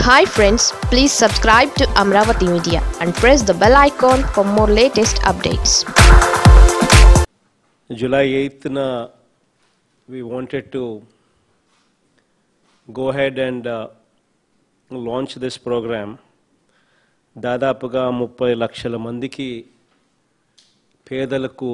Hi friends please subscribe to Amaravati media and press the bell icon for more latest updates July 8th, na, we wanted to go ahead and uh, launch this program. దాదాపుగా ముప్పై లక్షల మందికి పేదలకు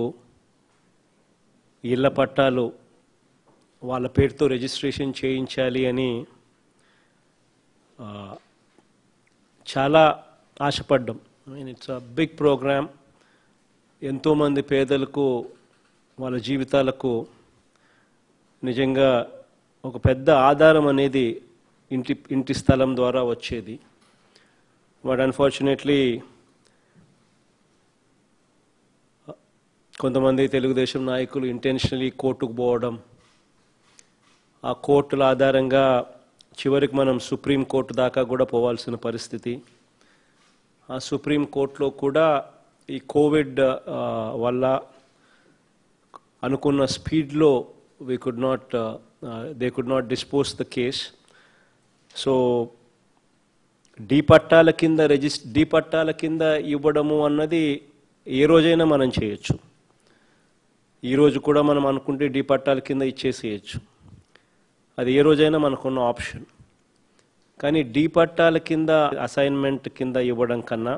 ఇళ్ల పట్టాలు వాళ్ళ పేరుతో registration చేయించాలి అని ఆ, చాలా ఆశపడ్డాం I mean it's a big program ఎంతోమంది పేదలకు వాళ్ళ జీవితాలకు నిజంగా ఒక పెద్ద ఆధారం అనేది ఇంటి ఇంటి స్థలం ద్వారా వచ్చేది బట్ అన్ఫార్చునేట్లీ కొంతమంది తెలుగుదేశం నాయకులు ఇంటెన్షనలీ కోర్టుకు పోవడం ఆ కోర్టుల ఆధారంగా చివరికి మనం సుప్రీం కోర్టు దాకా కూడా పోవాల్సిన పరిస్థితి ఆ సుప్రీం కోర్టులో కూడా ఈ కోవిడ్ ఆ, వల్ల అనుకున్న స్పీడ్లో we could not they could not dispose the case so D పట్టాల కింద రిజిస్ డీ పట్టాల కింద ఇవ్వడము అన్నది ఏ రోజైనా మనం చేయొచ్చు ఈ రోజు కూడా మనం అనుకుంటే డీ పట్టాల కింద ఇచ్చేసేయచ్చు అది ఏ రోజైనా మనకున్న ఆప్షన్ కానీ డీ పట్టాల కింద అసైన్మెంట్ కింద ఇవ్వడం కన్నా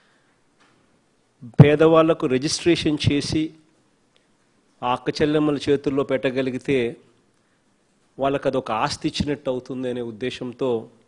పేదవాళ్లకు రిజిస్ట్రేషన్ చేసి ఆ అక్క చెల్లెమ్మల చేతుల్లో పెట్టగలిగితే వాళ్ళకి అదొక ఆస్తి ఇచ్చినట్టు అవుతుంది అనే ఉద్దేశంతో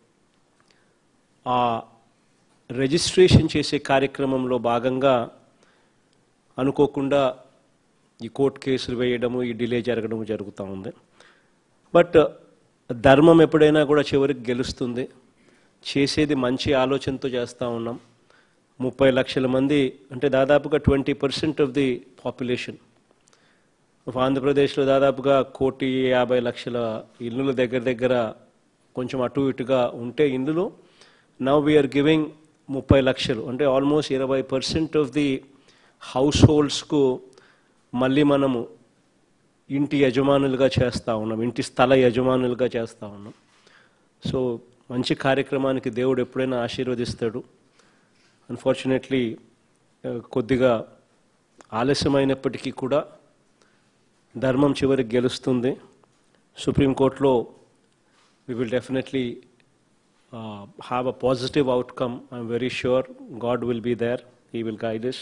ఆ రిజిస్ట్రేషన్ చేసే కార్యక్రమంలో భాగంగా అనుకోకుండా ఈ కోర్టు కేసులు వేయడము ఈ డిలే జరగడము జరుగుతూ ఉంది బట్ ధర్మం ఎప్పుడైనా కూడా చివరికి గెలుస్తుంది చేసేది మంచి ఆలోచనతో చేస్తూ ఉన్నాం ముప్పై లక్షల మంది అంటే దాదాపుగా twenty percent of the population of ఆంధ్రప్రదేశ్లో దాదాపుగా కోటి యాభై లక్షల ఇల్లుల దగ్గర దగ్గర కొంచెం అటు ఇటుగా ఉంటే ఇందులో నవ్ వీఆర్ గివింగ్ ముప్పై లక్షలు అంటే ఆల్మోస్ట్ ఇరవై పర్సెంట్ ఆఫ్ ది హౌస్ హోల్డ్స్కు మళ్ళీ మనము ఇంటి యజమానులుగా చేస్తూ ఉన్నాం ఇంటి స్థల యజమానులుగా చేస్తూ ఉన్నాం సో మంచి కార్యక్రమానికి దేవుడు ఎప్పుడైనా ఆశీర్వదిస్తాడు అన్ఫార్చునేట్లీ కొద్దిగా ఆలస్యమైనప్పటికీ కూడా ధర్మం చివరికి గెలుస్తుంది సుప్రీంకోర్టులో we will definitely have a positive outcome I'm very sure God will be there he will guides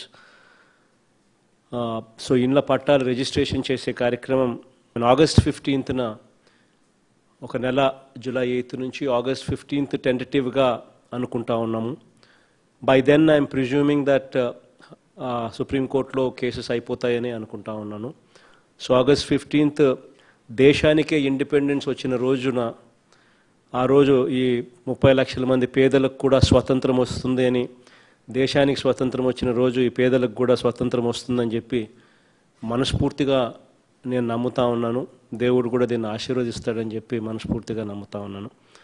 so ఇండ్ల పట్టాలు రిజిస్ట్రేషన్ చేసే కార్యక్రమం ఆగస్ట్ ఫిఫ్టీన్త్న ఒక నెల జూలై ఎయిత్ నుంచి ఆగస్ట్ ఫిఫ్టీన్త్ టెంటటివ్గా అనుకుంటా ఉన్నాము by then I'm presuming that సుప్రీంకోర్టులో కేసెస్ అయిపోతాయని అనుకుంటా ఉన్నాను సో ఆగస్ట్ ఫిఫ్టీన్త్ దేశానికే ఇండిపెండెన్స్ వచ్చిన రోజున ఆ రోజు ఈ ముప్పై లక్షల మంది పేదలకు కూడా స్వతంత్రం వస్తుంది అని దేశానికి స్వతంత్రం వచ్చిన రోజు ఈ పేదలకు కూడా స్వతంత్రం వస్తుందని చెప్పి మనస్ఫూర్తిగా నేను నమ్ముతా ఉన్నాను దేవుడు కూడా దీన్ని ఆశీర్వదిస్తాడని చెప్పి మనస్ఫూర్తిగా నమ్ముతా ఉన్నాను